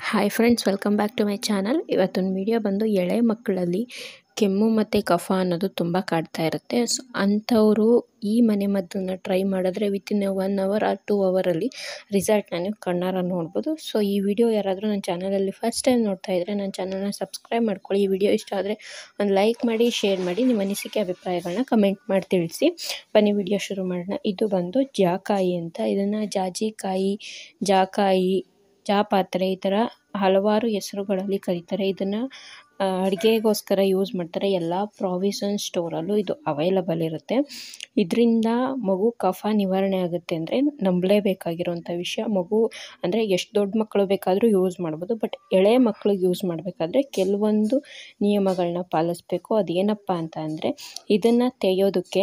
hi friends welcome back to my channel ಇವತ್ತೊಂದು video ಬಂದು ಎಳೆ ಮಕ್ಕಳಲ್ಲಿ ಕೆಮ್ಮು ಮತ್ತು ಕಫ ಅನ್ನೋದು ತುಂಬ ಕಾಡ್ತಾ ಇರುತ್ತೆ ಸೊ ಅಂಥವರು ಈ ಮನೆ ಮದ್ದನ್ನು ಟ್ರೈ ಮಾಡಿದ್ರೆ within one hour or two ಅವರಲ್ಲಿ ರಿಸಲ್ಟ್ನ ನೀವು ಕಣ್ಣಾರ ನೋಡ್ಬೋದು ಸೊ ಈ ವಿಡಿಯೋ ಯಾರಾದರೂ ನನ್ನ ಚಾನಲಲ್ಲಿ ಫಸ್ಟ್ ಟೈಮ್ ನೋಡ್ತಾ ಇದ್ದರೆ ನನ್ನ ಚಾನಲ್ನ ಸಬ್ಸ್ಕ್ರೈಬ್ ಮಾಡ್ಕೊಳ್ಳಿ ಈ ವಿಡಿಯೋ ಇಷ್ಟ ಆದರೆ ಒಂದು ಲೈಕ್ ಮಾಡಿ ಶೇರ್ ಮಾಡಿ ನಿಮ್ಮ ಅನಿಸಿಕೆ ಅಭಿಪ್ರಾಯಗಳನ್ನ ಕಮೆಂಟ್ ಮಾಡಿ ತಿಳಿಸಿ ಬನ್ನಿ ವಿಡಿಯೋ ಶುರು ಮಾಡೋಣ ಇದು ಬಂದು ಜಾಕಾಯಿ ಅಂತ ಇದನ್ನು ಜಾಜಿಕಾಯಿ ಜಾಕಾಯಿ ಜಾಪಾತ್ರೆ ಈ ಥರ ಹಲವಾರು ಹೆಸರುಗಳಲ್ಲಿ ಕರೀತಾರೆ ಇದನ್ನು ಅಡುಗೆಗೋಸ್ಕರ ಯೂಸ್ ಮಾಡ್ತಾರೆ ಎಲ್ಲ ಪ್ರಾವಿಷನ್ ಸ್ಟೋರಲ್ಲೂ ಇದು ಅವೈಲಬಲ್ ಇರುತ್ತೆ ಇದರಿಂದ ಮಗು ಕಫ ನಿವಾರಣೆ ಆಗುತ್ತೆ ಅಂದರೆ ನಂಬಲೇಬೇಕಾಗಿರೋಂಥ ವಿಷಯ ಮಗು ಅಂದರೆ ಎಷ್ಟು ದೊಡ್ಡ ಮಕ್ಕಳು ಬೇಕಾದರೂ ಯೂಸ್ ಮಾಡ್ಬೋದು ಬಟ್ ಎಳೆ ಮಕ್ಳಿಗೆ ಯೂಸ್ ಮಾಡಬೇಕಾದ್ರೆ ಕೆಲವೊಂದು ನಿಯಮಗಳನ್ನ ಪಾಲಿಸ್ಬೇಕು ಅದೇನಪ್ಪ ಅಂತ ಅಂದರೆ ಇದನ್ನು ತೆಗೆಯೋದಕ್ಕೆ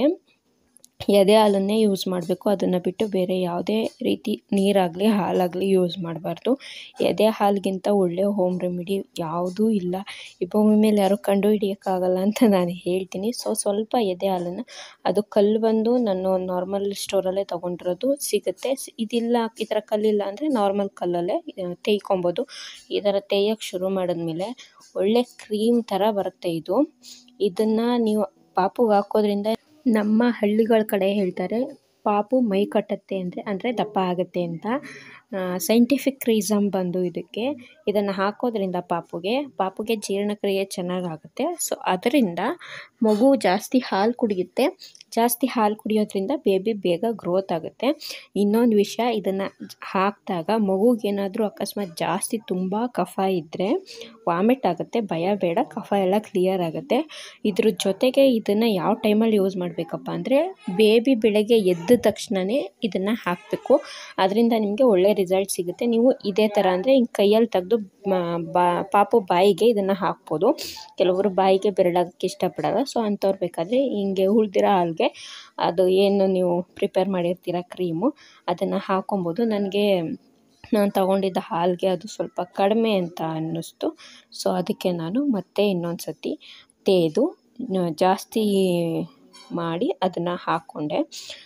ಎದೆ ಹಾಲನ್ನೇ ಯೂಸ್ ಮಾಡಬೇಕು ಅದನ್ನು ಬಿಟ್ಟು ಬೇರೆ ಯಾವುದೇ ರೀತಿ ನೀರಾಗಲಿ ಹಾಲಾಗಲಿ ಯೂಸ್ ಮಾಡಬಾರ್ದು ಎದೆ ಹಾಲಿಗಿಂತ ಒಳ್ಳೆಯ ಹೋಮ್ ರೆಮಿಡಿ ಯಾವುದೂ ಇಲ್ಲ ಈ ಭೂಮಿ ಮೇಲೆ ಯಾರೂ ಕಂಡು ಹಿಡಿಯೋಕ್ಕಾಗಲ್ಲ ಅಂತ ನಾನು ಹೇಳ್ತೀನಿ ಸೊ ಸ್ವಲ್ಪ ಎದೆ ಹಾಲನ್ನು ಅದು ಕಲ್ಲು ಬಂದು ನಾನು ನಾರ್ಮಲ್ ಸ್ಟೋರಲ್ಲೇ ತೊಗೊಂಡಿರೋದು ಸಿಗುತ್ತೆ ಇದಿಲ್ಲ ಈ ಥರ ಕಲ್ಲಿಲ್ಲ ಅಂದರೆ ನಾರ್ಮಲ್ ಕಲ್ಲಲ್ಲೇ ತೇಯ್ಕೊಬೋದು ಈ ಥರ ತೇಯಕ್ಕೆ ಶುರು ಮಾಡಿದ್ಮೇಲೆ ಒಳ್ಳೆ ಕ್ರೀಮ್ ಥರ ಬರುತ್ತೆ ಇದು ಇದನ್ನು ನೀವು ಪಾಪುಗೆ ಹಾಕೋದ್ರಿಂದ ನಮ್ಮ ಹಳ್ಳಿಗಳ ಕಡೆ ಹೇಳ್ತಾರೆ ಪಾಪು ಮೈ ಕಟ್ಟತ್ತೆ ಅಂದರೆ ಅಂದರೆ ದಪ್ಪ ಆಗುತ್ತೆ ಅಂತ ಸೈಂಟಿಫಿಕ್ ರೀಸನ್ ಬಂದು ಇದಕ್ಕೆ ಇದನ್ನು ಹಾಕೋದ್ರಿಂದ ಪಾಪುಗೆ ಪಾಪುಗೆ ಜೀರ್ಣಕ್ರಿಯೆ ಚೆನ್ನಾಗಾಗುತ್ತೆ ಸೊ ಅದರಿಂದ ಮಗು ಜಾಸ್ತಿ ಹಾಲು ಕುಡಿಯುತ್ತೆ ಜಾಸ್ತಿ ಹಾಲು ಕುಡಿಯೋದ್ರಿಂದ ಬೇಬಿ ಬೇಗ ಗ್ರೋತ್ ಆಗುತ್ತೆ ಇನ್ನೊಂದು ವಿಷಯ ಇದನ್ನು ಹಾಕಿದಾಗ ಮಗುಗೇನಾದರೂ ಅಕಸ್ಮಾತ್ ಜಾಸ್ತಿ ತುಂಬ ಕಫ ಇದ್ದರೆ ವಾಮಿಟ್ ಆಗುತ್ತೆ ಭಯ ಬೇಡ ಕಫ ಎಲ್ಲ ಕ್ಲಿಯರ್ ಆಗುತ್ತೆ ಇದ್ರ ಜೊತೆಗೆ ಇದನ್ನು ಯಾವ ಟೈಮಲ್ಲಿ ಯೂಸ್ ಮಾಡಬೇಕಪ್ಪ ಅಂದರೆ ಬೇಬಿ ಬೆಳಗ್ಗೆ ಎದ್ದ ತಕ್ಷಣವೇ ಇದನ್ನು ಹಾಕಬೇಕು ಅದರಿಂದ ನಿಮಗೆ ಒಳ್ಳೆ ರಿಸಲ್ಟ್ ಸಿಗುತ್ತೆ ನೀವು ಇದೇ ಥರ ಅಂದರೆ ಹಿಂಗೆ ಕೈಯಲ್ಲಿ ತೆಗೆದು ಬಾ ಪಾಪು ಬಾಯಿಗೆ ಇದನ್ನು ಹಾಕ್ಬೋದು ಕೆಲವರು ಬಾಯಿಗೆ ಬೆರಳಾಗಕ್ಕೆ ಇಷ್ಟಪಡಲ್ಲ ಸೊ ಅಂಥವ್ರು ಬೇಕಾದರೆ ಹಿಂಗೆ ಉಳ್ದಿರೋ ಹಾಲ್ಗೆ ಅದು ಏನು ನೀವು ಪ್ರಿಪೇರ್ ಮಾಡಿರ್ತೀರ ಕ್ರೀಮು ಅದನ್ನು ಹಾಕೊಬೋದು ನನಗೆ ನಾನು ತಗೊಂಡಿದ್ದ ಹಾಲಿಗೆ ಅದು ಸ್ವಲ್ಪ ಕಡಿಮೆ ಅಂತ ಅನ್ನಿಸ್ತು ಸೊ ಅದಕ್ಕೆ ನಾನು ಮತ್ತೆ ಇನ್ನೊಂದು ಸತಿ ತೇದು ಜಾಸ್ತಿ ಮಾಡಿ ಅದನ್ನು ಹಾಕ್ಕೊಂಡೆ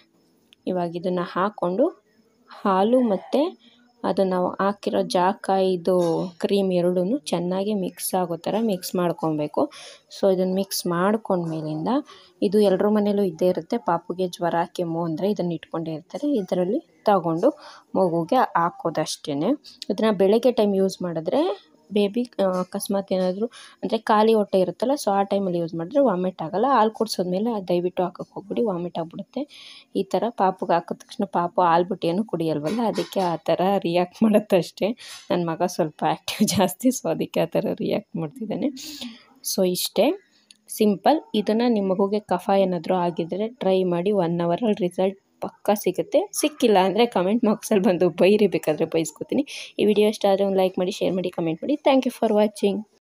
ಇವಾಗ ಇದನ್ನು ಹಾಕ್ಕೊಂಡು ಹಾಲು ಮತ್ತು ಅದು ನಾವು ಹಾಕಿರೋ ಜಾಕಾಯಿದು ಕ್ರೀಮ್ ಎರಡೂ ಚೆನ್ನಾಗಿ ಮಿಕ್ಸ್ ಆಗೋ ಥರ ಮಿಕ್ಸ್ ಮಾಡ್ಕೊಬೇಕು ಸೊ ಇದನ್ನು ಮಿಕ್ಸ್ ಮಾಡ್ಕೊಂಡ್ಮೇಲಿಂದ ಇದು ಎಲ್ಲರ ಮನೇಲೂ ಇದ್ದೇ ಇರುತ್ತೆ ಪಾಪುಗೆ ಜ್ವರ ಕೆಮ್ಮು ಅಂದರೆ ಇದನ್ನು ಇಟ್ಕೊಂಡೇ ಇರ್ತಾರೆ ಇದರಲ್ಲಿ ತಗೊಂಡು ಮಗುಗೆ ಹಾಕೋದಷ್ಟೇ ಇದನ್ನು ಬೆಳಗ್ಗೆ ಟೈಮ್ ಯೂಸ್ ಮಾಡಿದ್ರೆ ಬೇಬಿ ಅಕಸ್ಮಾತ್ ಏನಾದರೂ ಅಂದರೆ ಖಾಲಿ ಹೊಟ್ಟೆ ಇರುತ್ತಲ್ಲ ಸೊ ಆ ಟೈಮಲ್ಲಿ ಯೂಸ್ ಮಾಡಿದ್ರೆ ವಾಮಿಟ್ ಆಗೋಲ್ಲ ಹಾಲು ಕುಡಿಸೋದ್ಮೇಲೆ ದಯವಿಟ್ಟು ಹಾಕೋಕ್ಕೆ ಹೋಗ್ಬಿಡಿ ವಾಮಿಟ್ ಆಗಿಬಿಡುತ್ತೆ ಈ ಥರ ಪಾಪುಗೆ ಹಾಕಿದ ತಕ್ಷಣ ಪಾಪು ಹಾಲು ಬಿಟ್ಟು ಏನೂ ಕುಡಿಯಲ್ವಲ್ಲ ಅದಕ್ಕೆ ಆ ಥರ ರಿಯಾಕ್ಟ್ ಮಾಡುತ್ತೆ ಅಷ್ಟೇ ನನ್ನ ಮಗ ಸ್ವಲ್ಪ ಆ್ಯಕ್ಟಿವ್ ಜಾಸ್ತಿ ಸೊ ಅದಕ್ಕೆ ಆ ಥರ ರಿಯಾಕ್ಟ್ ಮಾಡ್ತಿದ್ದಾನೆ ಸೊ ಇಷ್ಟೇ ಸಿಂಪಲ್ ಇದನ್ನು ನಿಮ್ಮ ಮಗುಗೆ ಕಫ ಏನಾದರೂ ಆಗಿದ್ದರೆ ಟ್ರೈ ಮಾಡಿ ಒನ್ ಅವರಲ್ಲಿ ರಿಸಲ್ಟ್ ಪಕ್ಕ ಸಿಗುತ್ತೆ ಸಿಕ್ಕಿಲ್ಲ ಅಂದರೆ ಕಮೆಂಟ್ ಬಾಕ್ಸಲ್ಲಿ ಬಂದು ಬೈರಿ ಬೇಕಾದರೆ ಬೈಸ್ಕೊತೀನಿ ಈ ವಿಡಿಯೋ ಇಷ್ಟ ಆದರೆ ಒಂದು ಲೈಕ್ ಮಾಡಿ ಶೇರ್ ಮಾಡಿ ಕಮೆಂಟ್ ಮಾಡಿ ಥ್ಯಾಂಕ್ ಯು ಫಾರ್ ವಾಚಿಂಗ್